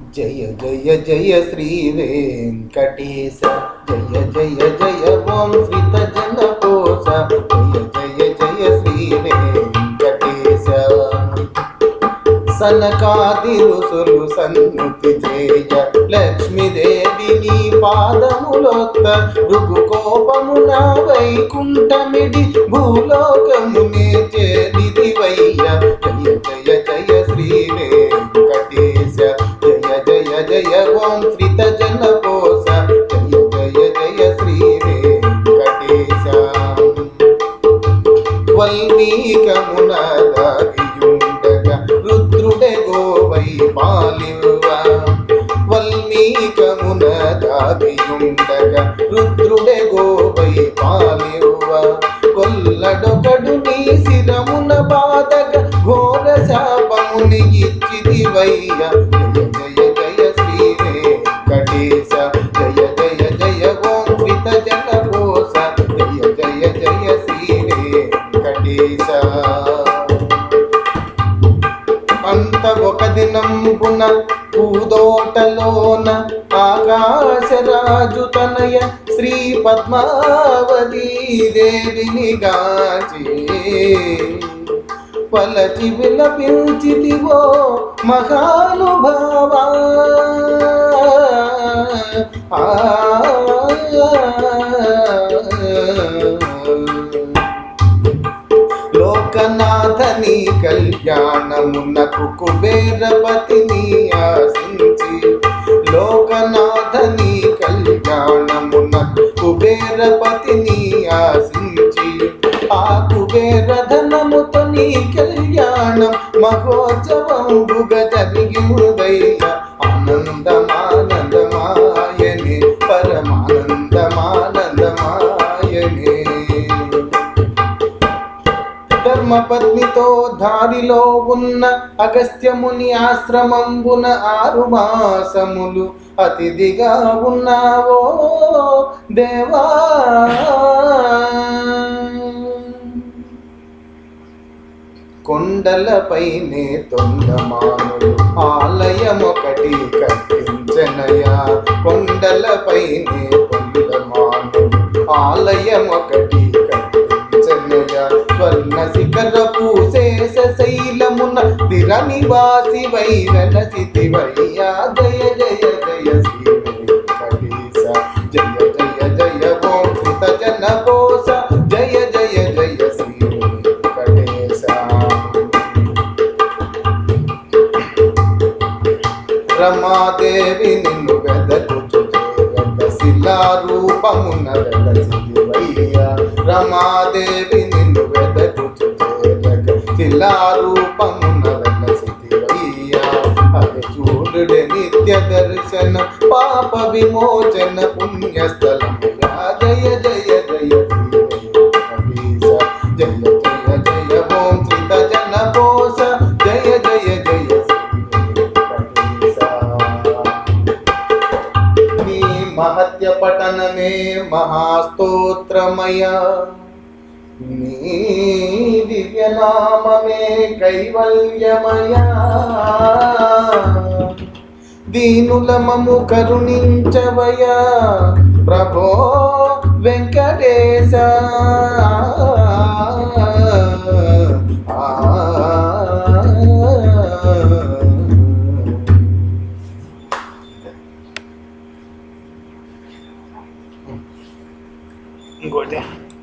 జయ జయ జయ శ్రీ వెంకటేశ జయ జయ జయ ఓం శ్రీత జన కోశ జయ జయ జయ శ్రీ వెంకటేశ సనకాది రుసులు సన్నుతి చేయ లక్ష్మీదేవి నీ పాదములొత్త రుగు కోపమున వైకుంఠమిడి భూలోకమునే చేరిది వయ్య జయ జయ జయ శ్రీ వెంకటేశ జయ జయ జయ ఓం శ్రీత జన కోశ జయ జయ జయ శ్రీ వెంకటేశ వల్మీకమున దాగియుండగా రుద్రుడే గోవై పాలివ వల్మీకమున దాగియుండగా రుద్రుడే గోవై పాలివ కొల్లడొకడు నీ శిరమున బాధగ ఘోర శాపముని ఇచ్చిదివయ్య జయ జయ జయ శ్రీ వెంకటేశ జయ జయ జయ ఓం శ్రీత జన కోశ జయ జయ జయ శ్రీ వెంకటేశ అంత ఒక దినంబున పూదోటలోన ఆకాశరాజు తనయ శ్రీ పద్మావతీ దేవిని గాచి పలచి విలపించితివో మహానుభావా లోకనాథని కళ్యాణమునకు కుబేరపతిని ఆశించి లోకనాథని కళ్యాణమునకు కుబేరపతిని ఆశించి ఆ కుబేరధనముతో నీ కళ్యాణం మహోత్సవంబుగ జరిగిందయ్య ఆనందమానందమాయనే పరమానందమానందమాయనే ధర్మపత్నితో దారిలో ఉన్న అగస్త్యముని ఆశ్రమంబున ఆరు మాసములు అతిథిగా ఉన్నావో దేవా కొండలపైనే తొండమానుడు ఆలయమొకటి కట్టించనయా కొండలపైనే తొండమానుడు ఆలయమొకటి కట్టించనయా స్వర్ణ శిఖరపు శేష శైలమున స్థిర నివాసి వైరణ స్థితివయ్యా జయ జయ జయ శ్రీ వెంకటేశ జయ జయ జయ ఓం శ్రీత జన కోశ జయ జయ జయ శ్రీ వెంకటేశ రమాదేవి నిన్ను వెదకుచు శిలా రూపమున వెలసివయ్యా రమాదేవి నిన్ను వెదకుచు శిలా రూపమున వెలసివయ్యా అది చూడుడే నిత్య దర్శన పాప విమోచన పుణ్యస్థలముయా జయ జయ జయ శ్రీ వెంకటేశ. జయ జయ జయ ఓం శ్రీత జన కోశ జయ జయ జయ శ్రీ వెంకటేశ. నీ మహత్య పఠనమే మహాస్తోత్రమయ నీ దివ్యనామమే కైవల్యమయ దీనులమము కరుణించవయ ప్రభో వెంకటేశ ఇంకోటి